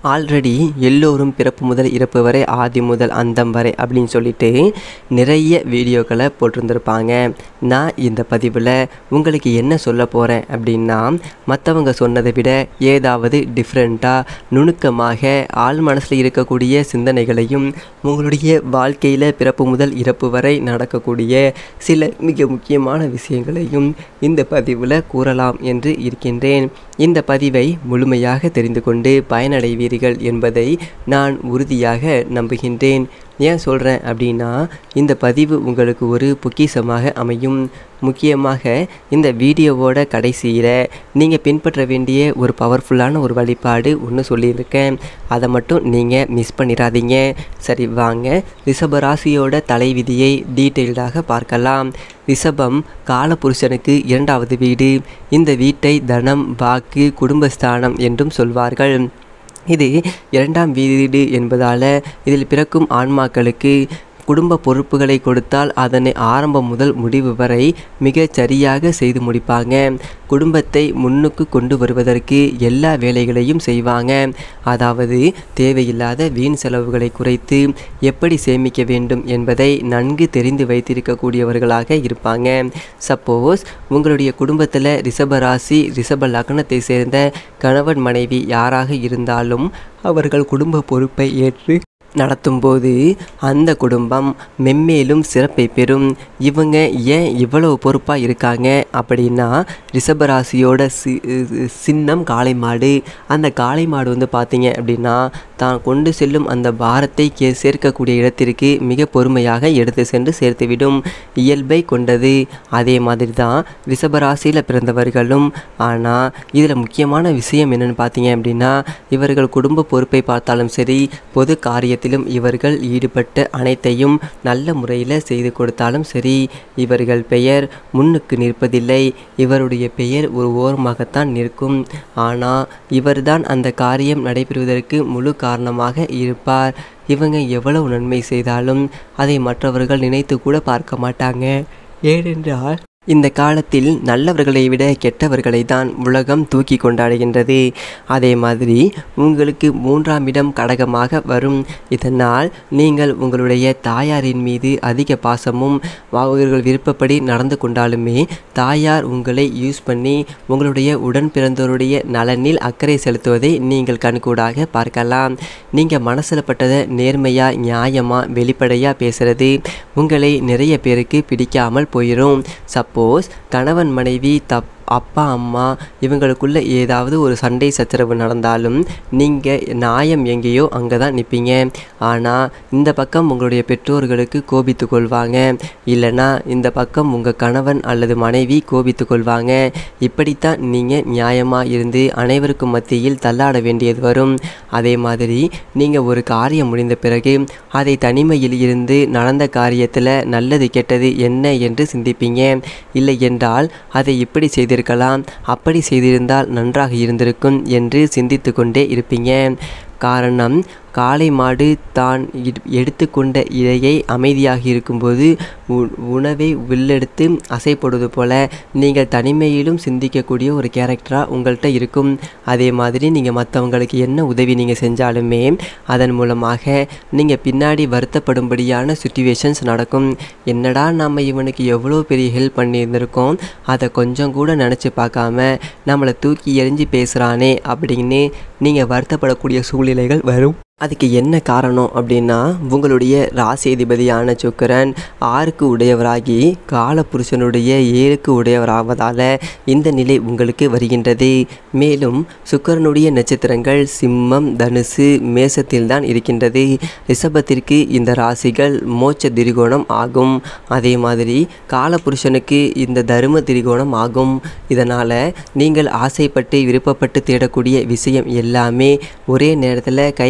already எல்லோரும் பிறப்பு முதல் இறப்பு வரை ஆதி முதல் அந்தம் வரை அப்படின்னு சொல்லிட்டு நிறைய வீடியோக்களை போட்டிருந்திருப்பாங்க நான் இந்த பதிவில் உங்களுக்கு என்ன சொல்ல போகிறேன் அப்படின்னா மற்றவங்க சொன்னதை விட ஏதாவது டிஃப்ரெண்ட்டாக நுணுக்கமாக ஆள் மனசில் இருக்கக்கூடிய சிந்தனைகளையும் உங்களுடைய வாழ்க்கையில் பிறப்பு முதல் இறப்பு வரை நடக்கக்கூடிய சில மிக முக்கியமான விஷயங்களையும் இந்த பதிவில் கூறலாம் என்று இருக்கின்றேன் இந்த பதிவை முழுமையாக தெரிந்து கொண்டு பயனடைவீர்கள் என்பதை நான் உறுதியாக நம்புகின்றேன் ஏன் சொல்கிறேன் அப்படின்னா இந்த பதிவு உங்களுக்கு ஒரு பொக்கிஷமாக அமையும் முக்கியமாக இந்த வீடியோவோட கடைசியில் நீங்கள் பின்பற்ற வேண்டிய ஒரு பவர்ஃபுல்லான ஒரு வழிபாடு ஒன்று சொல்லியிருக்கேன் அதை மட்டும் நீங்கள் மிஸ் பண்ணிடாதீங்க சரி வாங்க ரிஷபராசியோட தலைவிதியை டீட்டெயில்டாக பார்க்கலாம் ரிஷபம் காலபுருஷனுக்கு இரண்டாவது வீடு இந்த வீட்டை தனம் வாக்கு குடும்பஸ்தானம் என்றும் சொல்வார்கள் இது இரண்டாம் வீடு என்பதால் இதில் பிறக்கும் ஆன்மாக்களுக்கு குடும்ப பொறுப்புகளை கொடுத்தால் அதனை ஆரம்பம் முதல் முடிவு வரை மிகச் சரியாக செய்து முடிப்பாங்க குடும்பத்தை முன்னுக்கு கொண்டு வருவதற்கு எல்லா வேலைகளையும் செய்வாங்க அதாவது தேவையில்லாத வீண் செலவுகளை குறைத்து எப்படி சேமிக்க வேண்டும் என்பதை நன்கு தெரிந்து வைத்திருக்கக்கூடியவர்களாக இருப்பாங்க சப்போஸ் உங்களுடைய குடும்பத்தில் ரிஷபராசி ரிஷப லக்னத்தை சேர்ந்த கணவன் மனைவி யாராக இருந்தாலும் அவர்கள் குடும்ப பொறுப்பை ஏற்று நடத்தும்போது அந்த குடும்பம் மென்மேலும் சிறப்பை பெறும் இவங்க ஏன் இவ்வளவு பொறுப்பாக இருக்காங்க அப்படின்னா ரிஷபராசியோட சி சின்னம் காளை மாடு அந்த காளை மாடு வந்து பார்த்தீங்க அப்படின்னா தான் கொண்டு செல்லும் அந்த பாரத்தை கே சேர்க்கக்கூடிய இடத்திற்கு மிக பொறுமையாக எடுத்து சென்று சேர்த்துவிடும் இயல்பை கொண்டது அதே மாதிரி தான் ரிஷபராசியில் பிறந்தவர்களும் ஆனால் இதில் முக்கியமான விஷயம் என்னென்னு பார்த்தீங்க அப்படின்னா இவர்கள் குடும்ப பொறுப்பை பார்த்தாலும் சரி பொது காரியத்தில் விஷயத்திலும் இவர்கள் ஈடுபட்ட அனைத்தையும் நல்ல முறையில் செய்து கொடுத்தாலும் சரி இவர்கள் பெயர் முன்னுக்கு நிற்பதில்லை இவருடைய பெயர் ஒரு ஓரமாகத்தான் நிற்கும் ஆனால் இவர்தான் அந்த காரியம் நடைபெறுவதற்கு முழு காரணமாக இருப்பார் இவங்க எவ்வளவு நன்மை செய்தாலும் அதை மற்றவர்கள் நினைத்து கூட பார்க்க மாட்டாங்க ஏனென்றால் இந்த காலத்தில் நல்லவர்களை விட கெட்டவர்களை தான் உலகம் தூக்கி கொண்டாடுகின்றது அதே மாதிரி உங்களுக்கு மூன்றாம் இடம் கடகமாக வரும் இதனால் நீங்கள் உங்களுடைய தாயாரின் மீது அதிக பாசமும் அவர்கள் விருப்பப்படி நடந்து கொண்டாலுமே தாயார் உங்களை யூஸ் பண்ணி உங்களுடைய உடன் பிறந்தோருடைய நலனில் அக்கறை செலுத்துவதை நீங்கள் கண்கூடாக பார்க்கலாம் நீங்கள் மனசில் பட்டதை நேர்மையாக நியாயமாக வெளிப்படையாக பேசுகிறது உங்களை நிறைய பேருக்கு பிடிக்காமல் போயிடும் சப் சப்போஸ் கணவன் மனைவி தப் அப்பா அம்மா இவங்களுக்குள்ள ஏதாவது ஒரு சண்டை சச்சரவு நடந்தாலும் நீங்கள் நியாயம் எங்கேயோ அங்கே தான் நிற்பீங்க ஆனால் இந்த பக்கம் உங்களுடைய பெற்றோர்களுக்கு கோபித்து கொள்வாங்க இல்லைனா இந்த பக்கம் உங்கள் கணவன் அல்லது மனைவி கோபித்து கொள்வாங்க இப்படித்தான் நீங்கள் நியாயமாக இருந்து அனைவருக்கும் மத்தியில் தள்ளாட வேண்டியது வரும் அதே மாதிரி நீங்கள் ஒரு காரியம் முடிந்த பிறகு அதை தனிமையில் இருந்து நடந்த காரியத்தில் நல்லது கெட்டது என்ன என்று சிந்திப்பீங்க இல்லை என்றால் அதை இப்படி செய்து செய்திருக்கலாம் அப்படி செய்திருந்தால் நன்றாக இருந்திருக்கும் என்று சிந்தித்து கொண்டே இருப்பீங்க காரணம் காளை மாடு தான் எடுத்துக்கொண்ட இழையை அமைதியாக இருக்கும்போது உணவை வில்லெடுத்து அசைப்படுவது போல நீங்கள் தனிமையிலும் சிந்திக்கக்கூடிய ஒரு கேரக்டராக உங்கள்கிட்ட இருக்கும் அதே மாதிரி நீங்கள் மற்றவங்களுக்கு என்ன உதவி நீங்கள் செஞ்சாலுமே அதன் மூலமாக நீங்கள் பின்னாடி வருத்தப்படும்படியான சுச்சுவேஷன்ஸ் நடக்கும் என்னடா நம்ம இவனுக்கு எவ்வளோ பெரிய ஹெல்ப் பண்ணியிருந்திருக்கோம் அதை கொஞ்சம் கூட நினச்சி பார்க்காம நம்மளை தூக்கி எறிஞ்சு பேசுகிறானே அப்படின்னு நீங்கள் வருத்தப்படக்கூடிய சூழ்நிலைகள் வரும் அதுக்கு என்ன காரணம் அப்படின்னா உங்களுடைய ராசியதிபதியான சுக்கரன் ஆறுக்கு உடையவராகி காலபுருஷனுடைய ஏழுக்கு உடையவராவதால் இந்த நிலை உங்களுக்கு வருகின்றது மேலும் சுக்கரனுடைய நட்சத்திரங்கள் சிம்மம் தனுசு மேசத்தில் தான் இருக்கின்றது ரிஷபத்திற்கு இந்த ராசிகள் மோட்ச திரிகோணம் ஆகும் அதே மாதிரி காலபுருஷனுக்கு இந்த தரும திரிகோணம் ஆகும் இதனால் நீங்கள் ஆசைப்பட்டு விருப்பப்பட்டு தேடக்கூடிய விஷயம் எல்லாமே ஒரே நேரத்தில் கைவிட்டு போ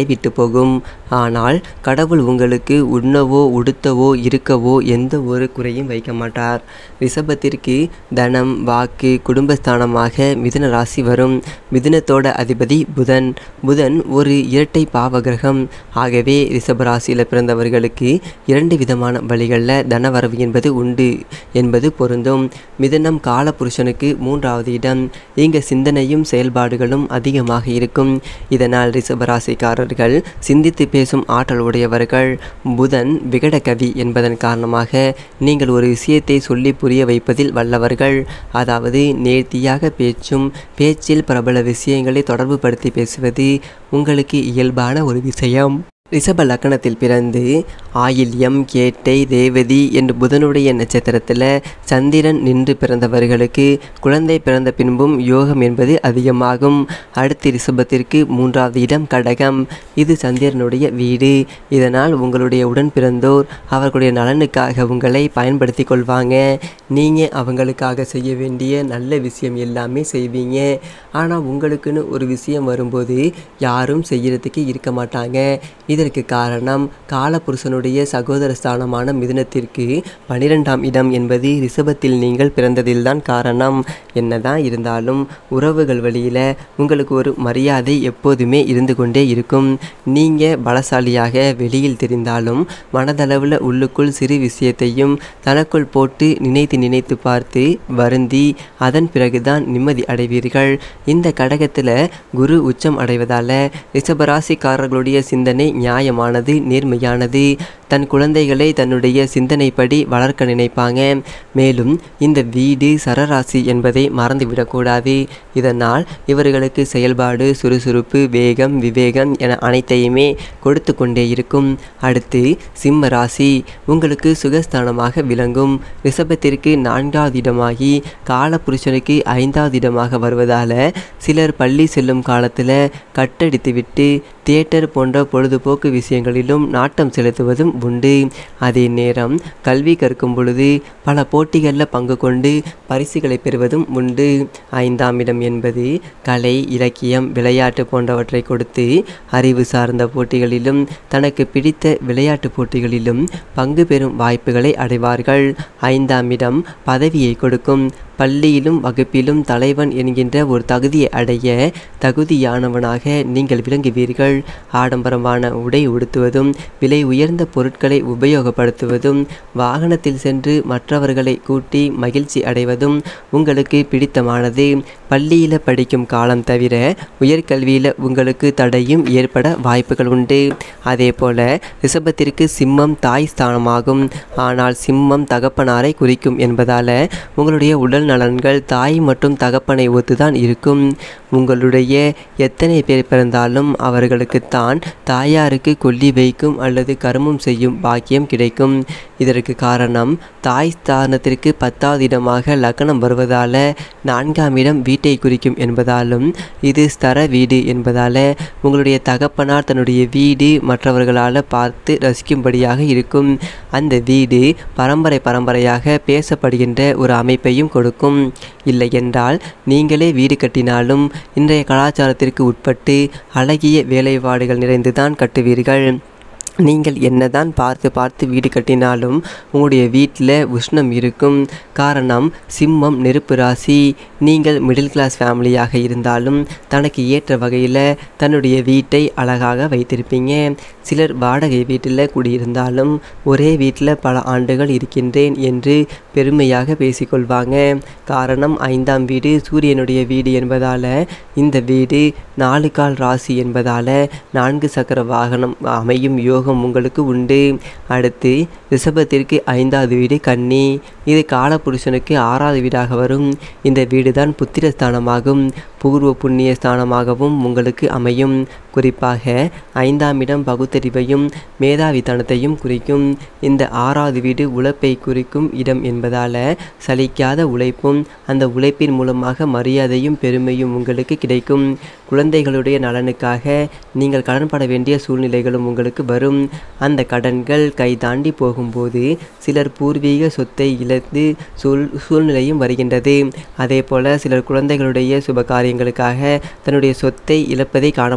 போகும் ஆனால் கடவுள் உங்களுக்கு உண்ணவோ உடுத்தவோ இருக்கவோ எந்த ஒரு குறையும் வைக்க மாட்டார் ரிஷபத்திற்கு தனம் வாக்கு குடும்பஸ்தானமாக மிதுன ராசி வரும் மிதுனத்தோட அதிபதி புதன் புதன் ஒரு இரட்டை பாவ கிரகம் ஆகவே ரிஷப ராசியில் பிறந்தவர்களுக்கு இரண்டு விதமான வழிகளில் தனவரவு என்பது உண்டு என்பது பொருந்தும் மிதனம் காலபுருஷனுக்கு மூன்றாவது இடம் இங்கே சிந்தனையும் செயல்பாடுகளும் அதிகமாக இருக்கும் இதனால் ரிஷபராசிக்காரர்கள் சிந்தித்து பேசும் ஆற்றல் உடையவர்கள் புதன் விகடகவி என்பதன் காரணமாக நீங்கள் ஒரு விஷயத்தை சொல்லி புரிய வைப்பதில் வல்லவர்கள் அதாவது நேர்த்தியாக பேச்சும் பேச்சில் பிரபல விஷயங்களை தொடர்புபடுத்தி பேசுவது உங்களுக்கு இயல்பான ஒரு விஷயம் ரிஷப லக்கணத்தில் பிறந்து ஆயில்யம் கேட்டை ரேவதி என்று புதனுடைய நட்சத்திரத்தில் சந்திரன் நின்று பிறந்தவர்களுக்கு குழந்தை பிறந்த பின்பும் யோகம் என்பது அதிகமாகும் அடுத்து ரிஷபத்திற்கு மூன்றாவது இடம் கடகம் இது சந்திரனுடைய வீடு இதனால் உங்களுடைய உடன் பிறந்தோர் அவர்களுடைய நலனுக்காக உங்களை பயன்படுத்தி கொள்வாங்க நீங்கள் அவங்களுக்காக செய்ய வேண்டிய நல்ல விஷயம் எல்லாமே செய்வீங்க ஆனால் உங்களுக்குன்னு ஒரு விஷயம் வரும்போது யாரும் செய்யறதுக்கு இருக்க மாட்டாங்க இதற்கு காரணம் காலபுருஷனுடைய சகோதர ஸ்தானமான மிதுனத்திற்கு பனிரெண்டாம் இடம் என்பது ரிஷபத்தில் நீங்கள் பிறந்ததில்தான் காரணம் என்னதான் இருந்தாலும் உறவுகள் வழியில் உங்களுக்கு ஒரு மரியாதை எப்போதுமே இருந்து கொண்டே இருக்கும் நீங்கள் பலசாலியாக வெளியில் தெரிந்தாலும் மனதளவில் உள்ளுக்குள் சிறு விஷயத்தையும் தனக்குள் போட்டு நினைத்து நினைத்து பார்த்து வருந்தி அதன் பிறகுதான் நிம்மதி அடைவீர்கள் இந்த கடகத்தில் குரு உச்சம் அடைவதால் ரிஷபராசிக்காரர்களுடைய சிந்தனை நியாயமானது நேர்மையானது தன் குழந்தைகளை தன்னுடைய சிந்தனைப்படி வளர்க்க நினைப்பாங்க மேலும் இந்த வீடு சரராசி என்பதை மறந்துவிடக்கூடாது இதனால் இவர்களுக்கு செயல்பாடு சுறுசுறுப்பு வேகம் விவேகம் என அனைத்தையுமே கொடுத்து கொண்டே இருக்கும் அடுத்து சிம்ம ராசி உங்களுக்கு சுகஸ்தானமாக விளங்கும் ரிஷபத்திற்கு நான்காவது இடமாகி காலபுருஷனுக்கு ஐந்தாவது இடமாக வருவதால் சிலர் பள்ளி செல்லும் காலத்தில் கட்டடித்துவிட்டு தியேட்டர் போன்ற பொழுதுபோக்கு விஷயங்களிலும் நாட்டம் செலுத்துவதும் உண்டு அதே நேரம் கல்வி கற்கும் பொழுது பல போட்டிகளில் பங்கு கொண்டு பரிசுகளை பெறுவதும் உண்டு ஐந்தாம் இடம் என்பது கலை இலக்கியம் விளையாட்டு போன்றவற்றை கொடுத்து அறிவு சார்ந்த போட்டிகளிலும் தனக்கு பிடித்த விளையாட்டு போட்டிகளிலும் பங்கு பெறும் வாய்ப்புகளை அடைவார்கள் ஐந்தாம் இடம் பதவியை கொடுக்கும் பள்ளியிலும் வகுப்பிலும் தலைவன் என்கின்ற ஒரு தகுதியை அடைய தகுதியானவனாக நீங்கள் விளங்குவீர்கள் ஆடம்பரமான உடை உடுத்துவதும் விலை உயர்ந்த பொருட்களை உபயோகப்படுத்துவதும் வாகனத்தில் சென்று மற்றவர்களை கூட்டி மகிழ்ச்சி அடைவதும் உங்களுக்கு பிடித்தமானது பள்ளியில் படிக்கும் காலம் தவிர உயர்கல்வியில் உங்களுக்கு தடையும் ஏற்பட வாய்ப்புகள் உண்டு அதே போல ரிஷபத்திற்கு சிம்மம் தாய் ஸ்தானமாகும் ஆனால் சிம்மம் தகப்பனாரை குறிக்கும் என்பதால் உங்களுடைய உடல் நலன்கள் தாய் மற்றும் தகப்பனை ஒத்துதான் இருக்கும் உங்களுடைய எத்தனை பேர் பிறந்தாலும் அவர்களுக்குத்தான் தாயாருக்கு கொல்லி வைக்கும் அல்லது கருமம் செய்யும் பாக்கியம் கிடைக்கும் இதற்கு காரணம் தாய் ஸ்தானத்திற்கு பத்தாவது இடமாக லக்னம் வருவதால் நான்காம் இடம் வீட்டை குறிக்கும் என்பதாலும் இது ஸ்தர வீடு என்பதால் உங்களுடைய தகப்பனார் தன்னுடைய வீடு மற்றவர்களால் பார்த்து ரசிக்கும்படியாக இருக்கும் அந்த வீடு பரம்பரை பரம்பரையாக பேசப்படுகின்ற ஒரு அமைப்பையும் கொடுக்கும் இல்லை என்றால் நீங்களே வீடு கட்டினாலும் இன்றைய கலாச்சாரத்திற்கு உட்பட்டு அழகிய வேலைப்பாடுகள் நிறைந்துதான் கட்டுவீர்கள் நீங்கள் என்னதான் பார்த்து பார்த்து வீடு கட்டினாலும் உங்களுடைய வீட்டில் உஷ்ணம் இருக்கும் காரணம் சிம்மம் நெருப்பு ராசி நீங்கள் மிடில் கிளாஸ் ஃபேமிலியாக இருந்தாலும் தனக்கு ஏற்ற வகையில் தன்னுடைய வீட்டை அழகாக வைத்திருப்பீங்க சிலர் வாடகை வீட்டில் குடியிருந்தாலும் ஒரே வீட்டில் பல ஆண்டுகள் இருக்கின்றேன் என்று பெருமையாக பேசிக்கொள்வாங்க காரணம் ஐந்தாம் வீடு சூரியனுடைய வீடு என்பதால் இந்த வீடு நாலு கால் ராசி என்பதால் நான்கு சக்கர வாகனம் அமையும் யோகம் உங்களுக்கு உண்டு அடுத்து ரிஷபத்திற்கு ஐந்தாவது வீடு கன்னி இது காலபுருஷனுக்கு ஆறாவது வீடாக வரும் இந்த வீடு தான் புத்திரஸ்தானமாகும் பூர்வ புண்ணிய ஸ்தானமாகவும் உங்களுக்கு அமையும் குறிப்பாக ஐந்தாம் இடம் பகுத்தறிவையும் மேதாவித்தனத்தையும் குறிக்கும் இந்த ஆறாவது வீடு உழைப்பை குறிக்கும் இடம் என்பதால் சலிக்காத உழைப்பும் அந்த உழைப்பின் மூலமாக மரியாதையும் பெருமையும் உங்களுக்கு கிடைக்கும் குழந்தைகளுடைய நலனுக்காக நீங்கள் கடன்பட வேண்டிய சூழ்நிலைகளும் உங்களுக்கு வரும் அந்த கடன்கள் கை தாண்டி போகும்போது சிலர் பூர்வீக சொத்தை இழந்து சூழ் சூழ்நிலையும் வருகின்றது அதே போல சிலர் குழந்தைகளுடைய சுப காரியங்களுக்காக தன்னுடைய சொத்தை இழப்பதை காண முடிகின்றது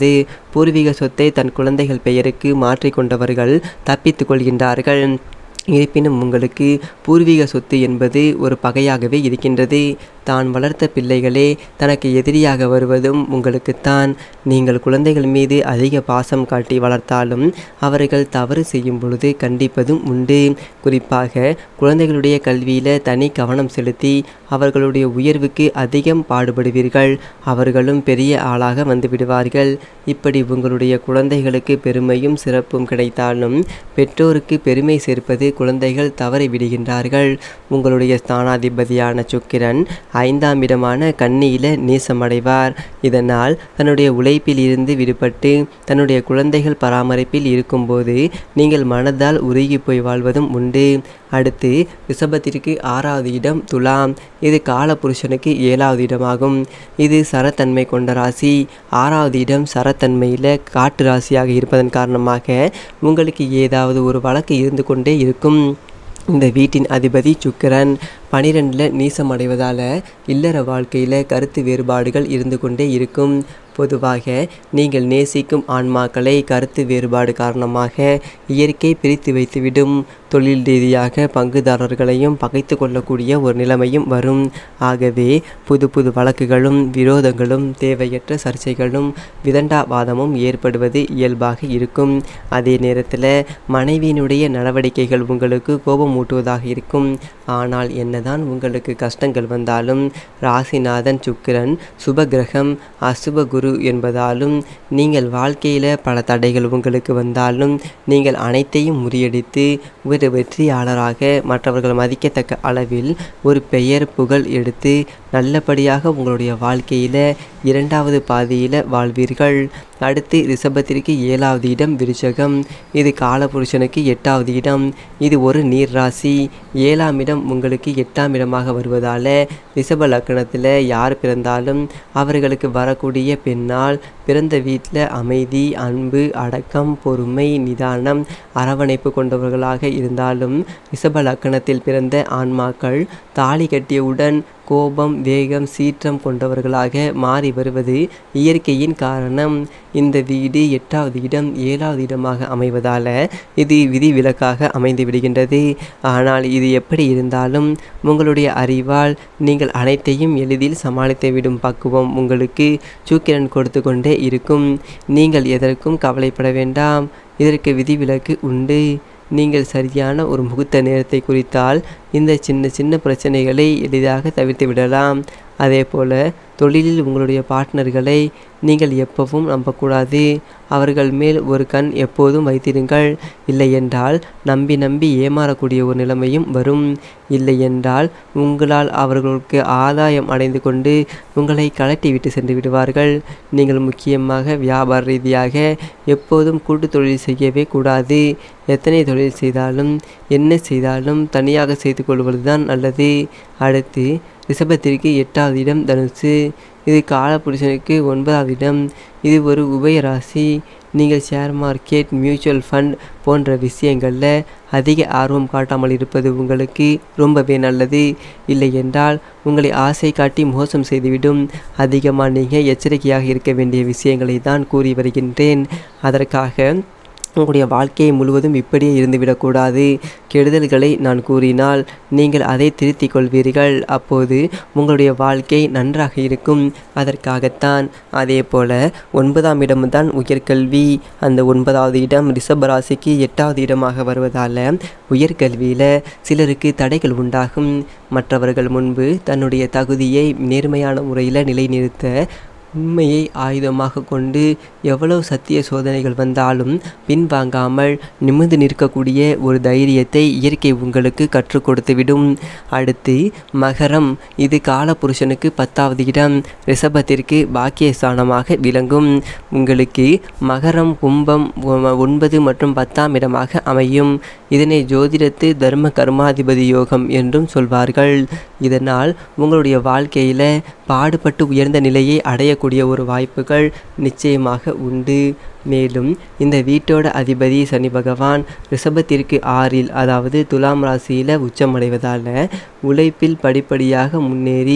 வருகின்றது பூர்வீக சொத்தை தன் குழந்தைகள் பெயருக்கு மாற்றிக்கொண்டவர்கள் தப்பித்துக் கொள்கின்றார்கள் இருப்பினும் உங்களுக்கு பூர்வீக சொத்து என்பது ஒரு பகையாகவே இருக்கின்றது தான் வளர்த்த பிள்ளைகளே தனக்கு எதிரியாக வருவதும் உங்களுக்குத்தான் நீங்கள் குழந்தைகள் மீது அதிக பாசம் காட்டி வளர்த்தாலும் அவர்கள் தவறு செய்யும் பொழுது கண்டிப்பதும் உண்டு குறிப்பாக குழந்தைகளுடைய கல்வியில் தனி கவனம் செலுத்தி அவர்களுடைய உயர்வுக்கு அதிகம் பாடுபடுவீர்கள் அவர்களும் பெரிய ஆளாக வந்து விடுவார்கள் இப்படி உங்களுடைய குழந்தைகளுக்கு பெருமையும் சிறப்பும் கிடைத்தாலும் பெற்றோருக்கு பெருமை சேர்ப்பது குழந்தைகள் தவறி விடுகின்றார்கள் உங்களுடைய ஸ்தானாதிபதியான சுக்கிரன் ஐந்தாம் இடமான கன்னியில நேசமடைவார் இதனால் தன்னுடைய உழைப்பில் இருந்து விடுபட்டு தன்னுடைய குழந்தைகள் பராமரிப்பில் இருக்கும்போது நீங்கள் மனதால் உருகி போய் வாழ்வதும் உண்டு அடுத்து ரிஷபத்திற்கு ஆறாவது இடம் துலாம் இது காலபுருஷனுக்கு ஏழாவது இடமாகும் இது சரத்தன்மை கொண்ட ராசி ஆறாவது இடம் சரத்தன்மையில் காட்டு ராசியாக இருப்பதன் காரணமாக உங்களுக்கு ஏதாவது ஒரு வழக்கு இருந்து கொண்டே இருக்கும் இந்த வீட்டின் அதிபதி சுக்கிரன் பனிரெண்டில் நீசமடைவதால் இல்லற வாழ்க்கையில் கருத்து வேறுபாடுகள் இருந்து கொண்டே இருக்கும் பொதுவாக நீங்கள் நேசிக்கும் ஆன்மாக்களை கருத்து வேறுபாடு காரணமாக இயற்கை பிரித்து வைத்துவிடும் தொழில் ரீதியாக பங்குதாரர்களையும் பகைத்து கொள்ளக்கூடிய ஒரு நிலைமையும் வரும் ஆகவே புது புது வழக்குகளும் விரோதங்களும் தேவையற்ற சர்ச்சைகளும் விதண்டாவாதமும் ஏற்படுவது இயல்பாக இருக்கும் அதே நேரத்தில் மனைவியினுடைய நடவடிக்கைகள் உங்களுக்கு கோபமூட்டுவதாக இருக்கும் ஆனால் என்னதான் உங்களுக்கு கஷ்டங்கள் வந்தாலும் ராசிநாதன் சுக்கிரன் சுபகிரகம் அசுப குரு என்பதாலும் நீங்கள் வாழ்க்கையில் பல தடைகள் உங்களுக்கு வந்தாலும் நீங்கள் அனைத்தையும் முறியடித்து ஒரு வெற்றியாளராக மற்றவர்கள் மதிக்கத்தக்க அளவில் ஒரு பெயர் புகழ் எடுத்து நல்லபடியாக உங்களுடைய வாழ்க்கையில் இரண்டாவது பாதியில் வாழ்வீர்கள் அடுத்து ரிஷபத்திற்கு ஏழாவது இடம் விருச்சகம் இது காலபுருஷனுக்கு எட்டாவது இடம் இது ஒரு நீர் ராசி ஏழாம் இடம் உங்களுக்கு எட்டாம் இடமாக வருவதால் ரிஷப லக்கணத்தில் யார் பிறந்தாலும் அவர்களுக்கு வரக்கூடிய பெண்ணால் பிறந்த வீட்டில் அமைதி அன்பு அடக்கம் பொறுமை நிதானம் அரவணைப்பு கொண்டவர்களாக இருந்தாலும் ரிஷப லக்கணத்தில் பிறந்த ஆன்மாக்கள் தாலி கட்டியவுடன் கோபம் வேகம் சீற்றம் கொண்டவர்களாக மாறி வருவது இயற்கையின் காரணம் இந்த வீடு எட்டாவது இடம் ஏழாவது இடமாக அமைவதால் இது விதிவிலக்காக அமைந்து விடுகின்றது ஆனால் இது எப்படி இருந்தாலும் உங்களுடைய அறிவால் நீங்கள் அனைத்தையும் எளிதில் சமாளித்து விடும் பக்குவம் உங்களுக்கு சூக்கிரன் கொடுத்து கொண்டே இருக்கும் நீங்கள் எதற்கும் கவலைப்பட வேண்டாம் இதற்கு விதிவிலக்கு உண்டு நீங்கள் சரியான ஒரு முகூர்த்த நேரத்தை குறித்தால் இந்த சின்ன சின்ன பிரச்சனைகளை எளிதாக தவிர்த்து விடலாம் அதே போல் தொழிலில் உங்களுடைய பார்ட்னர்களை நீங்கள் எப்பவும் நம்பக்கூடாது அவர்கள் மேல் ஒரு கண் எப்போதும் வைத்திருங்கள் இல்லை என்றால் நம்பி நம்பி ஏமாறக்கூடிய ஒரு நிலைமையும் வரும் இல்லை என்றால் உங்களால் அவர்களுக்கு ஆதாயம் அடைந்து கொண்டு உங்களை கலட்டி விட்டு சென்று விடுவார்கள் நீங்கள் முக்கியமாக வியாபார ரீதியாக எப்போதும் கூட்டு தொழில் செய்யவே கூடாது எத்தனை தொழில் செய்தாலும் என்ன செய்தாலும் தனியாக செய்து கொள்வதுதான் நல்லது அடுத்து ரிஷபத்திற்கு எட்டாவது இடம் தனுசு இது காலபுருஷனுக்கு ஒன்பதாவது இடம் இது ஒரு உபயராசி நீங்கள் ஷேர் மார்க்கெட் மியூச்சுவல் ஃபண்ட் போன்ற விஷயங்களில் அதிக ஆர்வம் காட்டாமல் இருப்பது உங்களுக்கு ரொம்பவே நல்லது இல்லை என்றால் உங்களை ஆசை காட்டி மோசம் செய்துவிடும் அதிகமாக நீங்கள் எச்சரிக்கையாக இருக்க வேண்டிய விஷயங்களை தான் கூறி வருகின்றேன் அதற்காக உங்களுடைய வாழ்க்கையை முழுவதும் இப்படியே இருந்துவிடக்கூடாது கெடுதல்களை நான் கூறினால் நீங்கள் அதை திருத்திக் கொள்வீர்கள் அப்போது உங்களுடைய வாழ்க்கை நன்றாக இருக்கும் அதற்காகத்தான் அதே போல ஒன்பதாம் இடம்தான் உயர்கல்வி அந்த ஒன்பதாவது இடம் ரிஷபராசிக்கு எட்டாவது இடமாக வருவதால் உயர்கல்வியில் சிலருக்கு தடைகள் உண்டாகும் மற்றவர்கள் முன்பு தன்னுடைய தகுதியை நேர்மையான முறையில் நிலைநிறுத்த உண்மையை ஆயுதமாக கொண்டு எவ்வளவு சத்திய சோதனைகள் வந்தாலும் பின்வாங்காமல் நிமிர்ந்து நிற்கக்கூடிய ஒரு தைரியத்தை இயற்கை உங்களுக்கு கற்றுக் கொடுத்துவிடும் அடுத்து மகரம் இது காலபுருஷனுக்கு பத்தாவது இடம் ரிஷபத்திற்கு பாக்கியஸ்தானமாக விளங்கும் உங்களுக்கு மகரம் கும்பம் ஒ- ஒன்பது மற்றும் பத்தாம் இடமாக அமையும் இதனை ஜோதிடத்து தர்ம கர்மாதிபதி யோகம் என்றும் சொல்வார்கள் இதனால் உங்களுடைய வாழ்க்கையில் பாடுபட்டு உயர்ந்த நிலையை அடையக்கூடிய ஒரு வாய்ப்புகள் நிச்சயமாக உண்டு மேலும் இந்த வீட்டோட அதிபதி சனி பகவான் ரிஷபத்திற்கு ஆறில் அதாவது துலாம் ராசியில் உச்சமடைவதால் உழைப்பில் படிப்படியாக முன்னேறி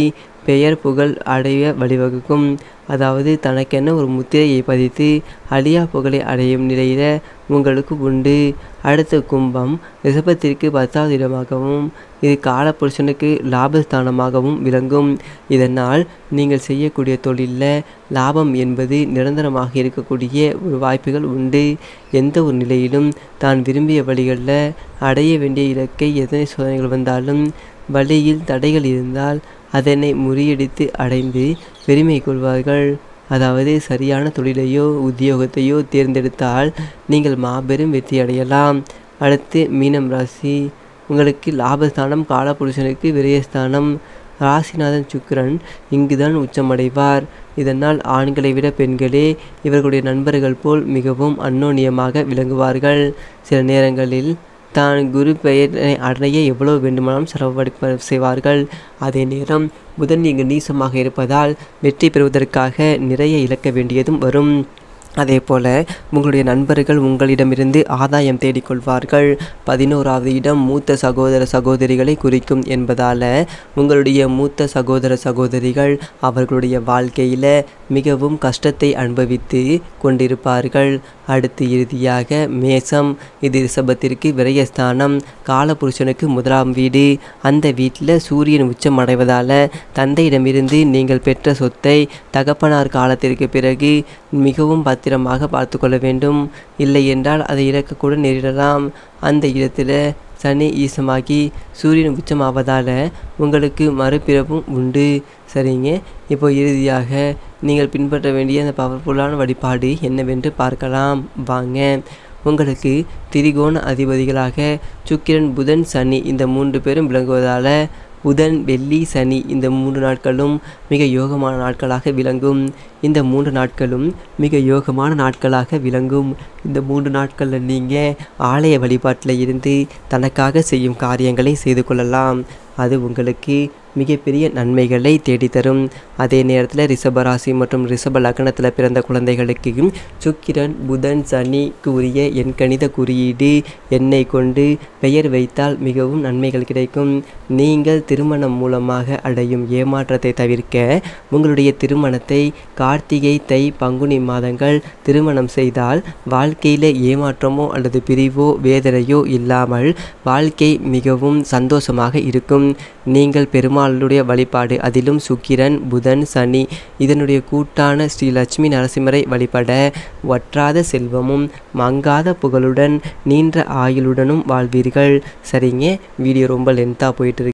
பெயர் புகழ் அடைய வழிவகுக்கும் அதாவது தனக்கென ஒரு முத்திரையை பதித்து அழியா புகழை அடையும் நிலையில உங்களுக்கு உண்டு அடுத்த கும்பம் ரிஷபத்திற்கு பத்தாவது இடமாகவும் இது காலபுருஷனுக்கு லாபஸ்தானமாகவும் விளங்கும் இதனால் நீங்கள் செய்யக்கூடிய தொழிலில் லாபம் என்பது நிரந்தரமாக இருக்கக்கூடிய ஒரு வாய்ப்புகள் உண்டு எந்த ஒரு நிலையிலும் தான் விரும்பிய வழிகளில் அடைய வேண்டிய இலக்கை எத்தனை சோதனைகள் வந்தாலும் வழியில் தடைகள் இருந்தால் அதனை முறியடித்து அடைந்து பெருமை கொள்வார்கள் அதாவது சரியான தொழிலையோ உத்தியோகத்தையோ தேர்ந்தெடுத்தால் நீங்கள் மாபெரும் வெற்றி அடையலாம் அடுத்து மீனம் ராசி உங்களுக்கு லாபஸ்தானம் காலபுருஷனுக்கு விரயஸ்தானம் ராசிநாதன் சுக்கிரன் இங்குதான் உச்சமடைவார் இதனால் ஆண்களை விட பெண்களே இவர்களுடைய நண்பர்கள் போல் மிகவும் அந்யோன்யமாக விளங்குவார்கள் சில நேரங்களில் தான் குரு பெயரை அடைய எவ்வளவு வேண்டுமானாலும் செலவழிப்ப செய்வார்கள் அதே நேரம் புதன் இங்கு நீசமாக இருப்பதால் வெற்றி பெறுவதற்காக நிறைய இழக்க வேண்டியதும் வரும் அதே போல் உங்களுடைய நண்பர்கள் உங்களிடமிருந்து ஆதாயம் தேடிக்கொள்வார்கள் பதினோராவது இடம் மூத்த சகோதர சகோதரிகளை குறிக்கும் என்பதால் உங்களுடைய மூத்த சகோதர சகோதரிகள் அவர்களுடைய வாழ்க்கையில் மிகவும் கஷ்டத்தை அனுபவித்து கொண்டிருப்பார்கள் அடுத்து இறுதியாக மேசம் இது ரிஷபத்திற்கு விரயஸ்தானம் காலபுருஷனுக்கு முதலாம் வீடு அந்த வீட்டில் சூரியன் உச்சம் அடைவதால் தந்தையிடமிருந்து நீங்கள் பெற்ற சொத்தை தகப்பனார் காலத்திற்கு பிறகு மிகவும் பத்திரமாக பார்த்து கொள்ள வேண்டும் இல்லை என்றால் அதை இழக்கக்கூட நேரிடலாம் அந்த இடத்துல சனி ஈசமாகி சூரியன் உச்சமாவதால் உங்களுக்கு மறுபிறப்பும் உண்டு சரிங்க இப்போ இறுதியாக நீங்கள் பின்பற்ற வேண்டிய அந்த பவர்ஃபுல்லான வழிபாடு என்னவென்று பார்க்கலாம் வாங்க உங்களுக்கு திரிகோண அதிபதிகளாக சுக்கிரன் புதன் சனி இந்த மூன்று பேரும் விளங்குவதால் புதன் வெள்ளி சனி இந்த மூன்று நாட்களும் மிக யோகமான நாட்களாக விளங்கும் இந்த மூன்று நாட்களும் மிக யோகமான நாட்களாக விளங்கும் இந்த மூன்று நாட்களில் நீங்கள் ஆலய வழிபாட்டில் இருந்து தனக்காக செய்யும் காரியங்களை செய்து கொள்ளலாம் அது உங்களுக்கு மிகப்பெரிய நன்மைகளை தேடித்தரும் அதே நேரத்தில் ரிஷபராசி மற்றும் ரிஷப லக்னத்தில் பிறந்த குழந்தைகளுக்கு சுக்கிரன் புதன் சனிக்கு உரிய எண்கணித குறியீடு எண்ணை கொண்டு பெயர் வைத்தால் மிகவும் நன்மைகள் கிடைக்கும் நீங்கள் திருமணம் மூலமாக அடையும் ஏமாற்றத்தை தவிர்க்க உங்களுடைய திருமணத்தை கார்த்திகை தை பங்குனி மாதங்கள் திருமணம் செய்தால் வாழ்க்கையில் ஏமாற்றமோ அல்லது பிரிவோ வேதனையோ இல்லாமல் வாழ்க்கை மிகவும் சந்தோஷமாக இருக்கும் நீங்கள் பெருமாளுடைய வழிபாடு அதிலும் சுக்கிரன் புதன் சனி இதனுடைய கூட்டான ஸ்ரீ லட்சுமி நரசிம்மரை வழிபட வற்றாத செல்வமும் மங்காத புகழுடன் நீண்ட ஆயுளுடனும் வாழ்வீர்கள் சரிங்க வீடியோ ரொம்ப லென்த்தாக போயிட்டு இருக்கு